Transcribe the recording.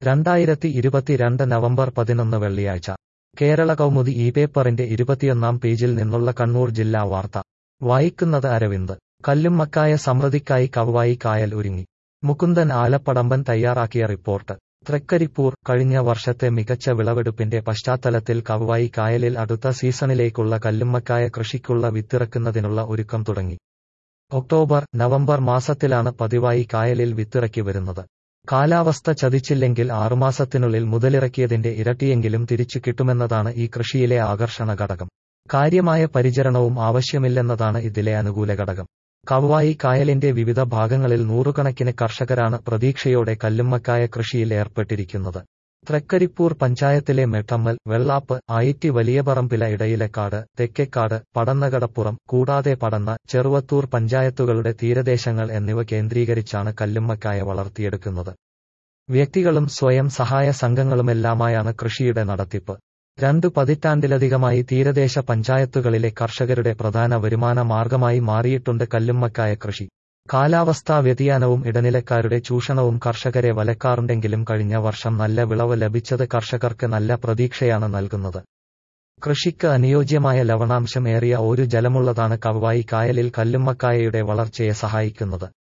രണ്ടായിരത്തി ഇരുപത്തിരണ്ട് നവംബർ പതിനൊന്ന് വെള്ളിയാഴ്ച കേരള കൗമുദി ഈ പേപ്പറിന്റെ ഇരുപത്തിയൊന്നാം പേജിൽ നിന്നുള്ള കണ്ണൂർ ജില്ലാ വാർത്ത വായിക്കുന്നത് അരവിന്ദ് കല്ലുമ്മക്കായ സമൃദ്ധിക്കായി കവ്വായി കായൽ ഒരുങ്ങി മുകുന്ദൻ ആലപ്പടമ്പൻ തയ്യാറാക്കിയ റിപ്പോർട്ട് തൃക്കരിപ്പൂർ കഴിഞ്ഞ വർഷത്തെ മികച്ച വിളവെടുപ്പിന്റെ പശ്ചാത്തലത്തിൽ കവ്വായി കായലിൽ അടുത്ത സീസണിലേക്കുള്ള കല്ലുമ്മക്കായ കൃഷിക്കുള്ള വിത്തിറക്കുന്നതിനുള്ള ഒരുക്കം തുടങ്ങി ഒക്ടോബർ നവംബർ മാസത്തിലാണ് പതിവായി കായലിൽ വിത്തിറക്കി വരുന്നത് കാലാവസ്ഥ ചതിച്ചില്ലെങ്കിൽ ആറുമാസത്തിനുള്ളിൽ മുതലിറക്കിയതിന്റെ ഇരട്ടിയെങ്കിലും തിരിച്ചു കിട്ടുമെന്നതാണ് ഈ കൃഷിയിലെ ആകർഷണ ഘടകം കാര്യമായ പരിചരണവും ആവശ്യമില്ലെന്നതാണ് ഇതിലെ അനുകൂല ഘടകം കവ്വായി കായലിന്റെ വിവിധ ഭാഗങ്ങളിൽ നൂറുകണക്കിന് കർഷകരാണ് പ്രതീക്ഷയോടെ കല്ലുമ്മക്കായ കൃഷിയിൽ ഏർപ്പെട്ടിരിക്കുന്നത് തൃക്കരിപ്പൂർ പഞ്ചായത്തിലെ മെട്ടമ്മൽ വെള്ളാപ്പ് ആയിറ്റി വലിയപറമ്പില ഇടയിലക്കാട് തെക്കേക്കാട് പടന്നകടപ്പുറം കൂടാതെ പടന്ന ചെറുവത്തൂർ പഞ്ചായത്തുകളുടെ തീരദേശങ്ങൾ എന്നിവ കേന്ദ്രീകരിച്ചാണ് കല്ലുമ്മക്കായ വളർത്തിയെടുക്കുന്നത് വ്യക്തികളും സ്വയം സഹായ സംഘങ്ങളുമെല്ലാമായാണ് കൃഷിയുടെ നടത്തിപ്പ് രണ്ടു പതിറ്റാണ്ടിലധികമായി തീരദേശ പഞ്ചായത്തുകളിലെ കർഷകരുടെ പ്രധാന വരുമാന മാർഗമായി മാറിയിട്ടുണ്ട് കല്ലുമ്മക്കായ കൃഷി കാലാവസ്ഥാ വ്യതിയാനവും ഇടനിലക്കാരുടെ ചൂഷണവും കർഷകരെ വലക്കാറുണ്ടെങ്കിലും കഴിഞ്ഞ വർഷം നല്ല വിളവ് ലഭിച്ചത് കർഷകർക്ക് നല്ല പ്രതീക്ഷയാണ് നൽകുന്നത് കൃഷിക്ക് അനുയോജ്യമായ ലവണാംശം ഏറിയ ഒരു ജലമുള്ളതാണ് കവ്വായി കായലിൽ കല്ലുമ്മക്കായയുടെ വളർച്ചയെ സഹായിക്കുന്നത്